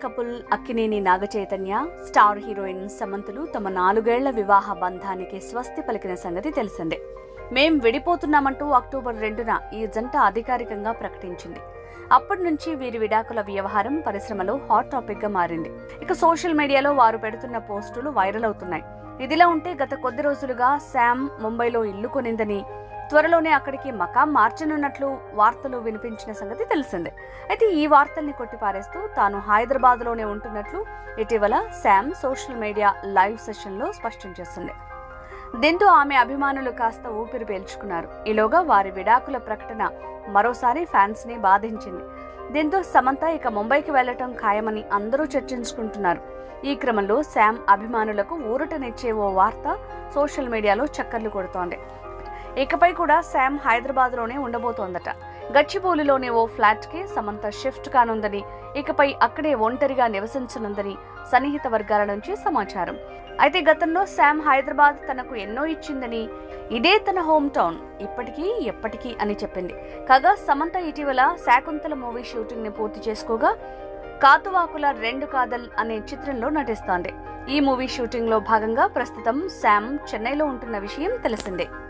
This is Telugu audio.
couple Akkineni Naga Chaitanya star heroine సమంతులు తమ నాలుగేళ్ల వివాహ బంధానికి స్వస్తి పలికిన సంగతి తెలిసిందే మేం విడిపోతున్నామంటూ అక్టోబర్ రెండున ఈ జంట అధికారికంగా ప్రకటించింది అప్పటి నుంచి వీరి విడాకుల వ్యవహారం పరిశ్రమలో హాట్ టాపిక్ గా మారింది ఇక సోషల్ మీడియాలో వారు పెడుతున్న పోస్టులు వైరల్ అవుతున్నాయి ఇదిలా ఉంటే గత కొద్ది రోజులుగా శామ్ ముంబైలో ఇల్లు కొనిందని త్వరలోనే అక్కడికి మకాం మార్చనున్నట్లు వార్తలు వినిపించిన సంగతి తెలిసిందే అయితే ఈ వార్తల్ని కొట్టిపారేస్తూ తాను హైదరాబాద్లోనే ఉంటున్నట్లు ఇటీవల శామ్ సోషల్ మీడియా లైవ్ సెషన్లో స్పష్టం చేసింది దీంతో ఆమె అభిమానులు కాస్త ఊపిరి పీల్చుకున్నారు ఈలోగా వారి విడాకుల ప్రకటన మరోసారి ఫ్యాన్స్ ని బాధించింది దీంతో సమంత ఇక ముంబైకి వెళ్లటం ఖాయమని అందరూ చర్చించుకుంటున్నారు ఈ క్రమంలో శామ్ అభిమానులకు ఊరటనిచ్చే ఓ వార్త సోషల్ మీడియాలో చక్కర్లు కొడుతోంది ఇకపై కూడా శామ్ హైదరాబాద్ లోనే ఉండబోతోందట గచ్చిబౌలిలోని ఓ ఫ్లాట్ కి సమంత షిఫ్ట్ కానుందని ఇకపై అక్కడే ఒంటరిగా నివసించనుందని సన్నిహిత వర్గాల నుంచి సమాచారం అయితే గతంలో శామ్ హైదరాబాద్ తనకు ఎన్నో ఇచ్చిందని ఇదే తన హోమ్ టౌన్ ఇప్పటికీ ఎప్పటికీ అని చెప్పింది కాగా సమంత ఇటీవల శాకుంతల మూవీ షూటింగ్ ని పూర్తి చేసుకోగా కాతువాకుల రెండు కాదల్ అనే చిత్రంలో నటిస్తోంది ఈ మూవీ షూటింగ్ లో భాగంగా ప్రస్తుతం శామ్ చెన్నైలో ఉంటున్న విషయం తెలిసిందే